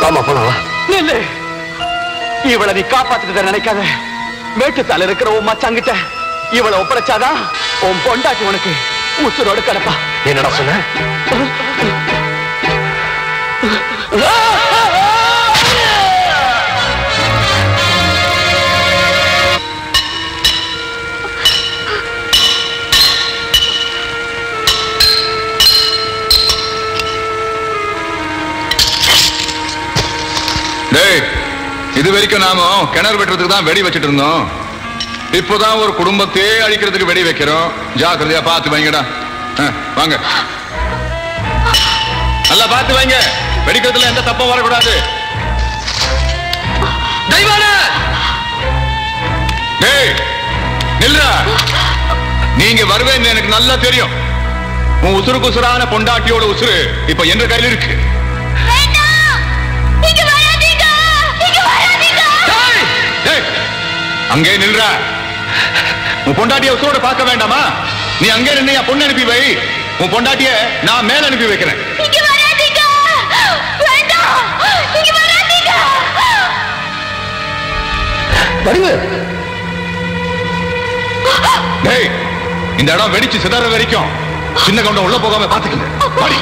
ஆமா போலாம் வா நில்லு இவளை நீ காப்பாத்திட்டு நினைக்காத மேட்டுத்தால இருக்கிற உன் மச்சாங்கிட்ட இவளை ஒப்படைச்சாதான் உன் பொண்டாட்டி உனக்கு உசுரோடு கிடப்பா என்னடா சொன்ன டேய் இது வரைக்கும் நாம கிணறு வெட்டுறதுக்கு தான் வெடி வச்சிட்டு இருந்தோம் இப்போதான் ஒரு குடும்பத்தையே அழிக்கிறதுக்கு வெடி வைக்கிறோம் ஜாக்கிரதையா பார்த்து வைங்கடா ஆ, வாங்க நல்லா பார்த்து வைங்க வெடிக்கிறதுல எந்த தப்பும் வரக்கூடாது டேய் நில்லுடா நீங்க வருவேன்னு எனக்கு நல்லா தெரியும் உன் உசுருக்கு உசுரான பொண்டாட்டியோட உசுரு இப்ப என்ற கையில் இருக்கு டேய், அங்கே நில்றா உன் பொண்டாட்டிய உசுரோட பார்க்க வேண்டாமா நீ அங்கே நின்று என் பொண்ணு அனுப்பி வை உன் பொண்டாட்டிய நான் மேல அனுப்பி வைக்கிறேன் வடிவு டேய் இந்த இடம் வெடிச்சு சிதற வரைக்கும் சின்ன கவுண்டம் உள்ள போகாம பாத்துக்கங்க வாடி.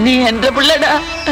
நீ என்ற பிள்ளடா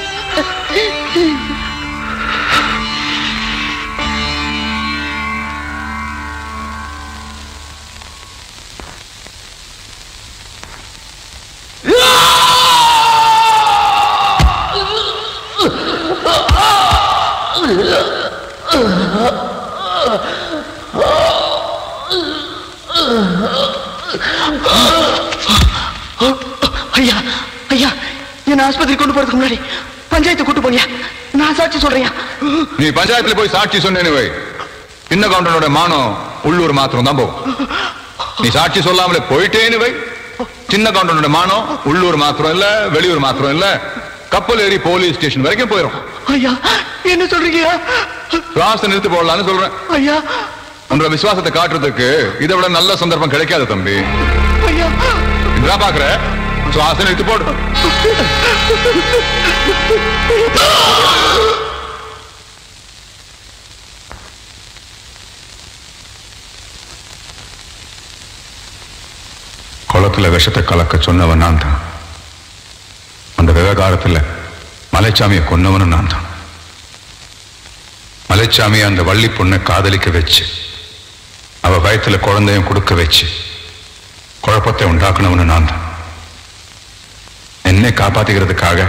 ஐயா ஐயா என்ன ஆஸ்பத்திரி கொண்டு போறதுக்கு முன்னாடி பஞ்சாயத்து கூட்டு போறியா நான் சாட்சி சொல்றேன் நீ பஞ்சாயத்துல போய் சாட்சி சொன்னேன்னு வை சின்ன கவுண்டனோட மானம் உள்ளூர் மாத்திரம் தான் போகும் நீ சாட்சி சொல்லாமலே போயிட்டேன்னு வை சின்ன கவுண்டனோட மானம் உள்ளூர் மாத்திரம் இல்ல வெளியூர் மாத்திரம் இல்ல கப்பல் ஏறி போலீஸ் ஸ்டேஷன் வரைக்கும் போயிடும் ஐயா என்ன சொல்றீங்க சுவாச நிறுத்தி போடலாம்னு சொல்றேன் ஐயா உன்னோட விசுவாசத்தை காட்டுறதுக்கு இதை விட நல்ல சந்தர்ப்பம் கிடைக்காது தம்பி ஐயா இதான் பாக்குற சுவாச நிறுத்தி போடு குளத்துல விஷத்தை கலக்க சொன்னவன் நான் தான் அந்த விவகாரத்துல மலைச்சாமியை கொன்னவனும் நான் தான் மலைச்சாமியை அந்த வள்ளி பொண்ணை காதலிக்க வச்சு அவ வயத்துல குழந்தையும் கொடுக்க வச்சு குழப்பத்தை உண்டாக்குனவனு நான் தான் என்னை காப்பாத்திக்கிறதுக்காக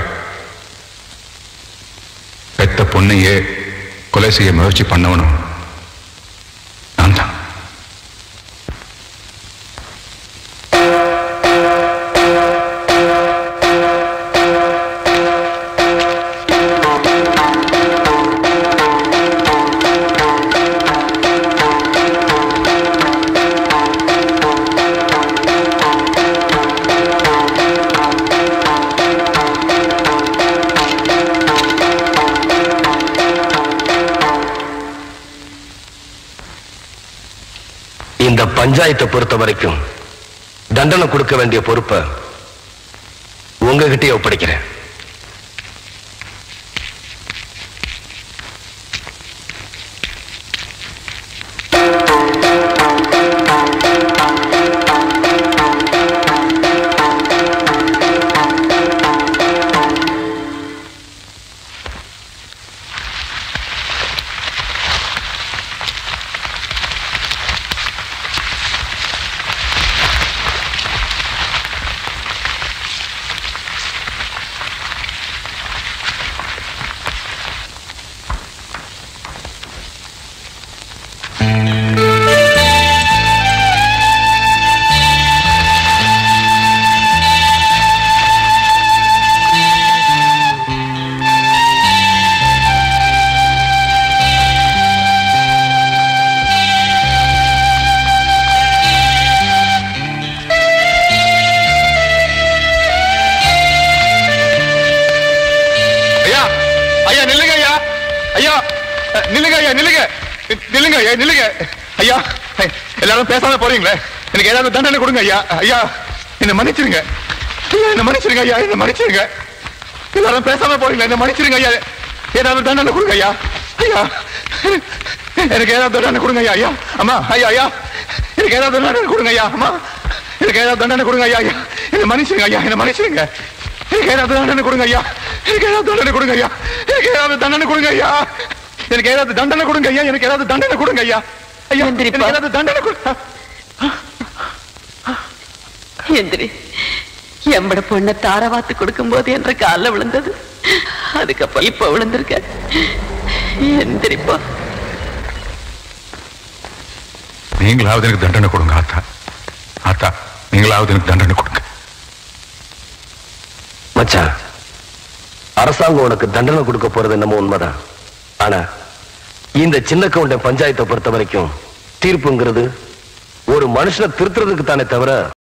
பெத்த பொண்ணையே கொலை செய்ய முயற்சி பண்ணவனும் நான் தான் இந்த பஞ்சாயத்தை பொறுத்த வரைக்கும் தண்டனை கொடுக்க வேண்டிய பொறுப்பை உங்ககிட்டயே ஒப்படைக்கிறேன் ஐயா ஐயா நில்லுங்க ஐயா ஐயா அஹ், நில்லுங்க ஐயா நில்லுங்க நி- நில்லுங்க ஐயா நில்லுங்க ஐயா ஐ- எல்லாரும் பேசாம போறீங்களே எனக்கு ஏதாவது தண்டனை கொடுங்க ஐயா ஐயா என்ன மன்னிச்சிருங்க ஐயா என்ன மன்னிச்சிருங்க ஐயா என்ன மன்னிச்சிருங்க எல்லாரும் பேசாம போறீங்களே என்ன மன்னிச்சிருங்க ஐயா ஏதாவது தண்டனை கொடுங்க ஐயா ஐயா எனக்கு ஏதாவது தண்டனை கொடுங்க ஐயா ஐயா அம்மா ஐயா ஐயா எனக்கு ஏதாவது தண்டனை கொடுங்க ஐயா அம்மா எனக்கு ஏதாவது தண்டனை கொடுங்க ஐயா ஐயா என்ன மன்னிச்சிருங்க ஐயா என்ன மன்னிச்சிருங்க எனக்கு ஏதாவது தண்டனை கொடுங்க ஐயா எனக்கு ஏதாவது தண்டனை கொடுங்க ஐயா எனக்கு ஏதாவது தண்டனை கொடுங்க ஐயா எனக்கு ஏதாவது தண்டனை கொடுங்க ஐயா எனக்கு ஏதாவது தண்டனை கொடுங்க ஐயா ஐயா எந்திரிப்பா. எனக்கு ஏதாவது தண்டனை கொடுங்க எந்திரி எம்பட பொண்ணை தாரவாத்து கொடுக்கும்போது என்ற காலில் விழுந்தது அதுக்கப்புறம் இப்ப விழுந்திருக்க எந்திரிப்பா நீங்களாவது எனக்கு தண்டனை கொடுங்க ஆத்தா ஆத்தா நீங்களாவது எனக்கு தண்டனை கொடுங்க மச்சான் அரசாங்கம் உனக்கு தண்டனை கொடுக்க போறது என்னமோ உண்மைதான் ஆனா இந்த சின்ன கவுண்டன் பஞ்சாயத்தை பொறுத்த வரைக்கும் தீர்ப்புங்கிறது ஒரு மனுஷனை திருத்துறதுக்கு தானே தவிர